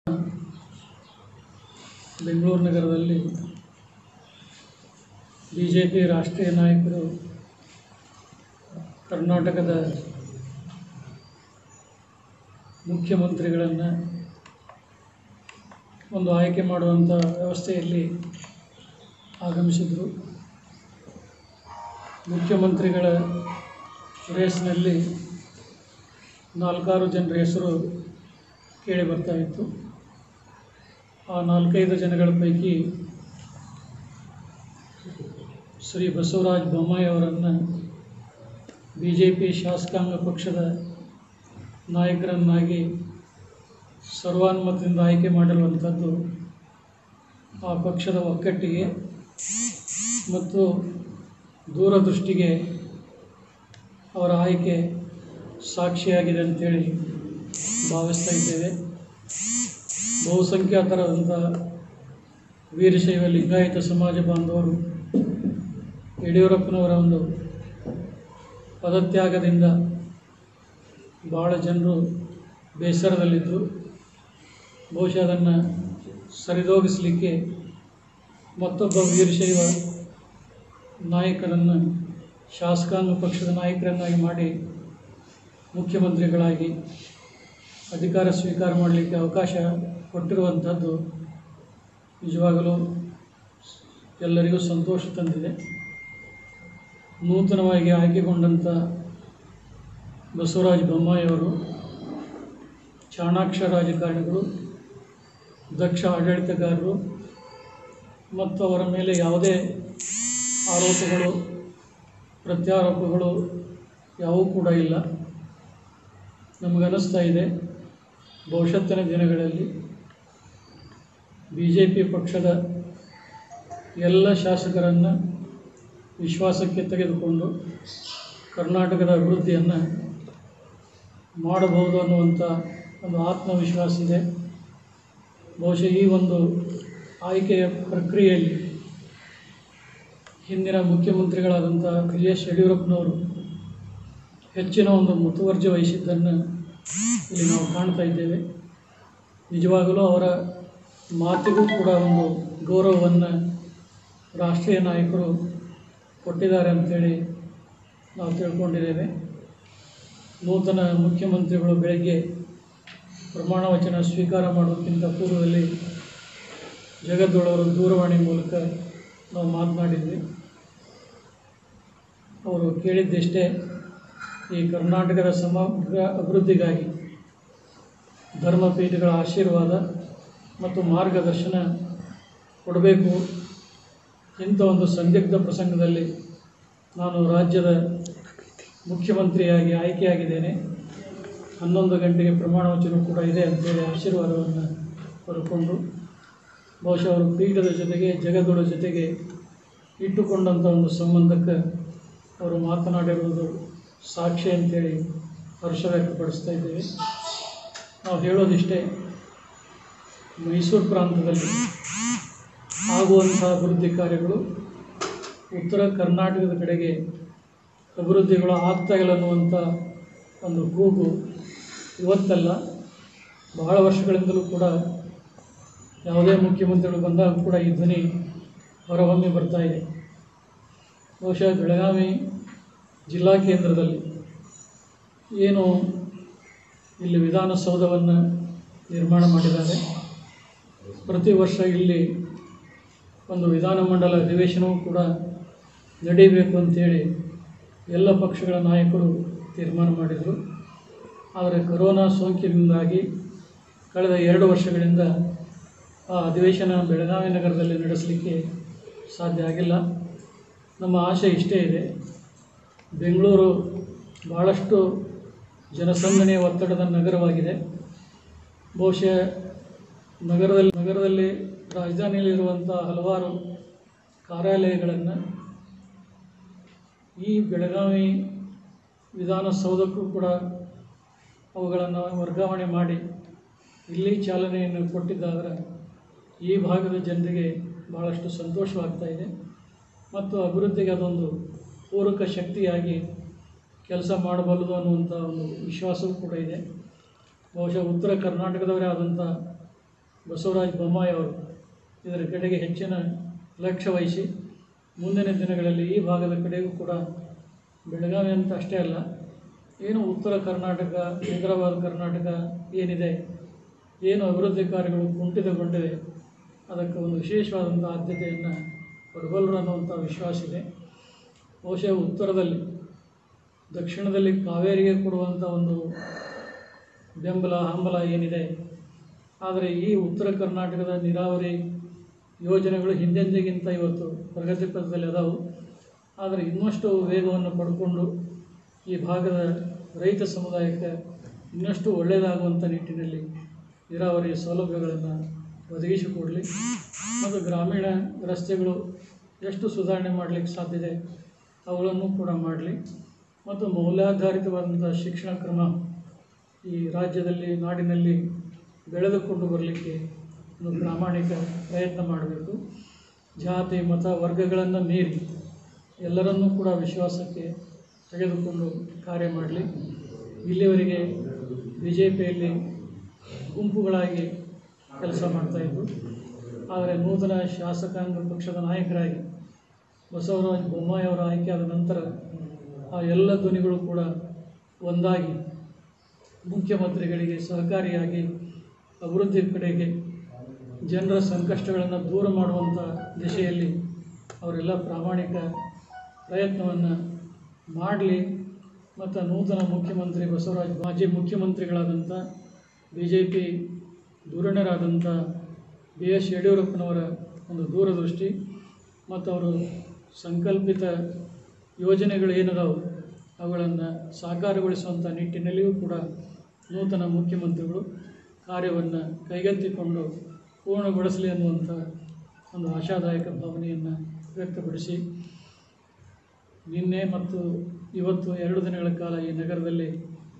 ಬೆಂಗಳೂರು ನಗರದಲ್ಲಿ B J P ರಾಷ್ಟ್ರೀಯ ನಾಯಕರು ಕರ್ನಾಟಕದ ಮುಖ್ಯಮಂತ್ರಿಗಳನ್ನು ಒಂದು ಆಯ್ಕೆ ಮಾಡುವಂಥ ವ್ಯವಸ್ಥೆಯಲ್ಲಿ ಆಗಮಿಸಿದರು ಮುಖ್ಯಮಂತ್ರಿಗಳ ರೇಸ್ನಲ್ಲಿ ನಾಲ್ಕಾರು ಜನರ ಹೆಸರು ಕೇಳಿ ಬರ್ತಾ ಇತ್ತು ಆ ನಾಲ್ಕೈದು ಜನಗಳ ಪೈಕಿ ಶ್ರೀ ಬಸವರಾಜ ಬೊಮ್ಮಾಯಿ ಅವರನ್ನು ಬಿ ಜೆ ಪಿ ಶಾಸಕಾಂಗ ಪಕ್ಷದ ನಾಯಕರನ್ನಾಗಿ ಸರ್ವಾನುಮತದಿಂದ ಆಯ್ಕೆ ಮಾಡಿರುವಂಥದ್ದು ಆ ಪಕ್ಷದ ಒಗ್ಗಟ್ಟಿಗೆ ಮತ್ತು ದೂರದೃಷ್ಟಿಗೆ ಅವರ ಆಯ್ಕೆ ಸಾಕ್ಷಿಯಾಗಿದೆ ಅಂತೇಳಿ ಭಾವಿಸ್ತಾ ಇದ್ದೇವೆ ಬಹುಸಂಖ್ಯಾತರಾದಂಥ ವೀರಶೈವ ಲಿಂಗಾಯತ ಸಮಾಜ ಬಾಂಧವರು ಯಡಿಯೂರಪ್ಪನವರ ಒಂದು ಪದತ್ಯಾಗದಿಂದ ಭಾಳ ಜನರು ಬೇಸರದಲ್ಲಿದ್ದರು ಬಹುಶಃ ಅದನ್ನು ಸರಿದೋಗಿಸಲಿಕ್ಕೆ ಮತ್ತೊಬ್ಬ ವೀರಶೈವ ನಾಯಕರನ್ನು ಶಾಸಕಾಂಗ ಪಕ್ಷದ ನಾಯಕರನ್ನಾಗಿ ಮಾಡಿ ಮುಖ್ಯಮಂತ್ರಿಗಳಾಗಿ ಅಧಿಕಾರ ಸ್ವೀಕಾರ ಮಾಡಲಿಕ್ಕೆ ಅವಕಾಶ ಕೊಟ್ಟಿರುವಂಥದ್ದು ನಿಜವಾಗಲೂ ಎಲ್ಲರಿಗೂ ಸಂತೋಷ ತಂದಿದೆ ನೂತನವಾಗಿ ಆಯ್ಕೆಗೊಂಡಂಥ ಬಸವರಾಜ ಬೊಮ್ಮಾಯಿಯವರು ಚಾಣಾಕ್ಷ ರಾಜಕಾರಣಿಗಳು ದಕ್ಷ ಆಡಳಿತಗಾರರು ಮತ್ತು ಅವರ ಮೇಲೆ ಯಾವುದೇ ಆರೋಪಗಳು ಪ್ರತ್ಯಾರೋಪಗಳು ಯಾವುವೂ ಕೂಡ ಇಲ್ಲ ನಮಗನ್ನಿಸ್ತಾ ಇದೆ ಭವಿಷ್ಯತ್ತಿನ ದಿನಗಳಲ್ಲಿ ಬಿ ಜೆ ಪಿ ಪಕ್ಷದ ಎಲ್ಲ ಶಾಸಕರನ್ನು ವಿಶ್ವಾಸಕ್ಕೆ ತೆಗೆದುಕೊಂಡು ಕರ್ನಾಟಕದ ಅಭಿವೃದ್ಧಿಯನ್ನು ಮಾಡಬಹುದು ಅನ್ನುವಂಥ ಒಂದು ಆತ್ಮವಿಶ್ವಾಸ ಇದೆ ಬಹುಶಃ ಈ ಒಂದು ಆಯ್ಕೆಯ ಪ್ರಕ್ರಿಯೆಯಲ್ಲಿ ಹಿಂದಿನ ಮುಖ್ಯಮಂತ್ರಿಗಳಾದಂಥ ಬಿ ಎಸ್ ಯಡಿಯೂರಪ್ಪನವರು ಹೆಚ್ಚಿನ ಒಂದು ಮುತುವರ್ಜಿ ವಹಿಸಿದ್ದನ್ನು ಇಲ್ಲಿ ನಾವು ಕಾಣ್ತಾ ಇದ್ದೇವೆ ನಿಜವಾಗಲೂ ಅವರ ಮಾತಿಗೂ ಕೂಡ ಒಂದು ಗೌರವವನ್ನು ರಾಷ್ಟ್ರೀಯ ನಾಯಕರು ಕೊಟ್ಟಿದ್ದಾರೆ ಅಂಥೇಳಿ ನಾವು ತಿಳ್ಕೊಂಡಿದ್ದೇವೆ ನೂತನ ಮುಖ್ಯಮಂತ್ರಿಗಳು ಬೆಳಗ್ಗೆ ಪ್ರಮಾಣ ವಚನ ಸ್ವೀಕಾರ ಮಾಡೋದಕ್ಕಿಂತ ಪೂರ್ವದಲ್ಲಿ ಜಗದ್ದೊಳವರು ದೂರವಾಣಿ ಮೂಲಕ ನಾವು ಮಾತನಾಡಿದ್ವಿ ಅವರು ಕೇಳಿದ್ದೆಷ್ಟೇ ಈ ಕರ್ನಾಟಕದ ಸಮಗ್ರ ಅಭಿವೃದ್ಧಿಗಾಗಿ ಧರ್ಮಪೀಠಗಳ ಆಶೀರ್ವಾದ ಮತ್ತು ಮಾರ್ಗದರ್ಶನ ಕೊಡಬೇಕು ಇಂಥ ಒಂದು ಸಂದಿಗ್ಧ ಪ್ರಸಂಗದಲ್ಲಿ ನಾನು ರಾಜ್ಯದ ಮುಖ್ಯಮಂತ್ರಿಯಾಗಿ ಆಯ್ಕೆಯಾಗಿದ್ದೇನೆ ಹನ್ನೊಂದು ಗಂಟೆಗೆ ಪ್ರಮಾಣ ವಚನ ಕೂಡ ಇದೆ ಅಂತೇಳಿ ಆಶೀರ್ವಾದವನ್ನು ಪಡ್ಕೊಂಡು ಬಹುಶಃ ಅವರು ಪೀಠದ ಜೊತೆಗೆ ಜಗದೊಳ ಜೊತೆಗೆ ಇಟ್ಟುಕೊಂಡಂಥ ಒಂದು ಸಂಬಂಧಕ್ಕೆ ಅವರು ಮಾತನಾಡಿರುವುದು ಸಾಕ್ಷಿ ಅಂತೇಳಿ ಹರ್ಷ ವ್ಯಕ್ತಪಡಿಸ್ತಾ ಇದ್ದೇವೆ ನಾವು ಹೇಳೋದಿಷ್ಟೇ ಮೈಸೂರು ಪ್ರಾಂತದಲ್ಲಿ ಆಗುವಂಥ ಅಭಿವೃದ್ಧಿ ಕಾರ್ಯಗಳು ಉತ್ತರ ಕರ್ನಾಟಕದ ಕಡೆಗೆ ಅಭಿವೃದ್ಧಿಗಳು ಆಗ್ತಾ ಇಲ್ಲ ಅನ್ನುವಂಥ ಒಂದು ಕೂಗು ಇವತ್ತಲ್ಲ ಬಹಳ ವರ್ಷಗಳಿಂದಲೂ ಕೂಡ ಯಾವುದೇ ಮುಖ್ಯಮಂತ್ರಿಗಳು ಬಂದಾಗ ಕೂಡ ಈ ಧ್ವನಿ ಹೊರಹೊಮ್ಮಿ ಬರ್ತಾ ಇದೆ ಬಹುಶಃ ಬೆಳಗಾವಿ ಜಿಲ್ಲಾ ಕೇಂದ್ರದಲ್ಲಿ ಏನು ಇಲ್ಲಿ ವಿಧಾನಸೌಧವನ್ನು ನಿರ್ಮಾಣ ಮಾಡಿದ್ದಾರೆ ಪ್ರತಿ ವರ್ಷ ಇಲ್ಲಿ ಒಂದು ವಿಧಾನಮಂಡಲ ಅಧಿವೇಶನವೂ ಕೂಡ ನಡೀಬೇಕು ಅಂಥೇಳಿ ಎಲ್ಲ ಪಕ್ಷಗಳ ನಾಯಕರು ತೀರ್ಮಾನ ಮಾಡಿದರು ಆದರೆ ಕೊರೋನಾ ಸೋಂಕಿನಿಂದಾಗಿ ಕಳೆದ ಎರಡು ವರ್ಷಗಳಿಂದ ಆ ಅಧಿವೇಶನ ಬೆಳಗಾವಿ ನಗರದಲ್ಲಿ ನಡೆಸಲಿಕ್ಕೆ ಸಾಧ್ಯ ಆಗಿಲ್ಲ ನಮ್ಮ ಆಶೆ ಇಷ್ಟೇ ಇದೆ ಬೆಂಗಳೂರು ಭಾಳಷ್ಟು ಜನಸಂದಣಿಯ ಒತ್ತಡದ ನಗರವಾಗಿದೆ ಬಹುಶಃ ನಗರದಲ್ಲಿ ನಗರದಲ್ಲಿ ರಾಜಧಾನಿಯಲ್ಲಿರುವಂಥ ಹಲವಾರು ಕಾರ್ಯಾಲಯಗಳನ್ನು ಈ ಬೆಳಗಾವಿ ವಿಧಾನಸೌಧಕ್ಕೂ ಕೂಡ ಅವುಗಳನ್ನು ವರ್ಗಾವಣೆ ಮಾಡಿ ಇಲ್ಲಿ ಚಾಲನೆಯನ್ನು ಕೊಟ್ಟಿದ್ದಾದರೆ ಈ ಭಾಗದ ಜನರಿಗೆ ಭಾಳಷ್ಟು ಸಂತೋಷವಾಗ್ತಾ ಇದೆ ಮತ್ತು ಅಭಿವೃದ್ಧಿಗೆ ಅದೊಂದು ಪೂರಕ ಶಕ್ತಿಯಾಗಿ ಕೆಲಸ ಮಾಡಬಲ್ಲದು ಅನ್ನುವಂಥ ಒಂದು ವಿಶ್ವಾಸವೂ ಕೂಡ ಇದೆ ಬಹುಶಃ ಉತ್ತರ ಕರ್ನಾಟಕದವರೇ ಆದಂಥ ಬಸವರಾಜ ಬೊಮ್ಮಾಯಿ ಅವರು ಇದರ ಕಡೆಗೆ ಹೆಚ್ಚಿನ ಲಕ್ಷ್ಯ ವಹಿಸಿ ಮುಂದಿನ ದಿನಗಳಲ್ಲಿ ಈ ಭಾಗದ ಕಡೆಗೂ ಕೂಡ ಬೆಳಗಾವಿ ಅಂತ ಅಷ್ಟೇ ಅಲ್ಲ ಏನು ಉತ್ತರ ಕರ್ನಾಟಕ ಹೈದರಾಬಾದ್ ಕರ್ನಾಟಕ ಏನಿದೆ ಏನು ಅಭಿವೃದ್ಧಿ ಕಾರ್ಯಗಳು ಕುಂಠಿತಗೊಂಡಿವೆ ಅದಕ್ಕೆ ಒಂದು ವಿಶೇಷವಾದಂಥ ಆದ್ಯತೆಯನ್ನು ಕೊಡಬಲ್ಲರು ಅನ್ನುವಂಥ ವಿಶ್ವಾಸ ಇದೆ ಬಹುಶಃ ಉತ್ತರದಲ್ಲಿ ದಕ್ಷಿಣದಲ್ಲಿ ಕಾವೇರಿಗೆ ಕೊಡುವಂಥ ಒಂದು ಬೆಂಬಲ ಹಂಬಲ ಏನಿದೆ ಆದರೆ ಈ ಉತ್ತರ ಕರ್ನಾಟಕದ ನೀರಾವರಿ ಯೋಜನೆಗಳು ಹಿಂದೆಂದಿಗಿಂತ ಇವತ್ತು ಪ್ರಗತಿ ಪಥದಲ್ಲಿ ಅದಾವು ಆದರೆ ಇನ್ನಷ್ಟು ವೇಗವನ್ನು ಪಡ್ಕೊಂಡು ಈ ಭಾಗದ ರೈತ ಸಮುದಾಯಕ್ಕೆ ಇನ್ನಷ್ಟು ಒಳ್ಳೆಯದಾಗುವಂಥ ನಿಟ್ಟಿನಲ್ಲಿ ನೀರಾವರಿ ಸೌಲಭ್ಯಗಳನ್ನು ಒದಗಿಸಿಕೊಡಲಿ ಮತ್ತು ಗ್ರಾಮೀಣ ರಸ್ತೆಗಳು ಎಷ್ಟು ಸುಧಾರಣೆ ಮಾಡಲಿಕ್ಕೆ ಸಾಧ್ಯತೆ ಅವುಗಳನ್ನು ಕೂಡ ಮಾಡಲಿ ಮತ್ತು ಮೌಲ್ಯಾಧಾರಿತವಾದಂಥ ಶಿಕ್ಷಣ ಕ್ರಮ ಈ ರಾಜ್ಯದಲ್ಲಿ ನಾಡಿನಲ್ಲಿ ಬೆಳೆದುಕೊಂಡು ಬರಲಿಕ್ಕೆ ಒಂದು ಪ್ರಾಮಾಣಿಕ ಪ್ರಯತ್ನ ಮಾಡಬೇಕು ಜಾತಿ ಮತ ವರ್ಗಗಳನ್ನು ಮೀರಿ ಎಲ್ಲರನ್ನೂ ಕೂಡ ವಿಶ್ವಾಸಕ್ಕೆ ತೆಗೆದುಕೊಂಡು ಕಾರ್ಯ ಮಾಡಲಿ ಇಲ್ಲಿವರೆಗೆ ಬಿ ಜೆ ಪಿಯಲ್ಲಿ ಗುಂಪುಗಳಾಗಿ ಕೆಲಸ ಮಾಡ್ತಾಯಿದ್ರು ಆದರೆ ನೂತನ ಶಾಸಕಾಂಗ ಪಕ್ಷದ ನಾಯಕರಾಗಿ ಬಸವರಾಜ ಬೊಮ್ಮಾಯಿ ಅವರ ಆಯ್ಕೆಯಾದ ನಂತರ ಆ ಎಲ್ಲ ಧ್ವನಿಗಳು ಕೂಡ ಒಂದಾಗಿ ಮುಖ್ಯಮಂತ್ರಿಗಳಿಗೆ ಸಹಕಾರಿಯಾಗಿ ಅಭಿವೃದ್ಧಿ ಕಡೆಗೆ ಜನರ ಸಂಕಷ್ಟಗಳನ್ನು ದೂರ ಮಾಡುವಂಥ ದಿಶೆಯಲ್ಲಿ ಅವರೆಲ್ಲ ಪ್ರಾಮಾಣಿಕ ಪ್ರಯತ್ನವನ್ನು ಮಾಡಲಿ ಮತ್ತು ನೂತನ ಮುಖ್ಯಮಂತ್ರಿ ಬಸವರಾಜ ಮಾಜಿ ಮುಖ್ಯಮಂತ್ರಿಗಳಾದಂಥ ಬಿ ಜೆ ಪಿ ಧುರೀಣರಾದಂಥ ಬಿ ಎಸ್ ಯಡಿಯೂರಪ್ಪನವರ ಒಂದು ದೂರದೃಷ್ಟಿ ಮತ್ತು ಅವರು ಸಂಕಲ್ಪಿತ ಯೋಜನೆಗಳು ಏನದಾವು ಅವುಗಳನ್ನು ಸಾಕಾರಗೊಳಿಸುವಂಥ ನಿಟ್ಟಿನಲ್ಲಿಯೂ ಕೂಡ ನೂತನ ಮುಖ್ಯಮಂತ್ರಿಗಳು ಕಾರ್ಯವನ್ನು ಕೈಗೆತ್ತಿಕೊಂಡು ಪೂರ್ಣಗೊಳಿಸಲಿ ಅನ್ನುವಂಥ ಒಂದು ಆಶಾದಾಯಕ ಭಾವನೆಯನ್ನು ವ್ಯಕ್ತಪಡಿಸಿ ನಿನ್ನೆ ಮತ್ತು ಇವತ್ತು ಎರಡು ದಿನಗಳ ಕಾಲ ಈ ನಗರದಲ್ಲಿ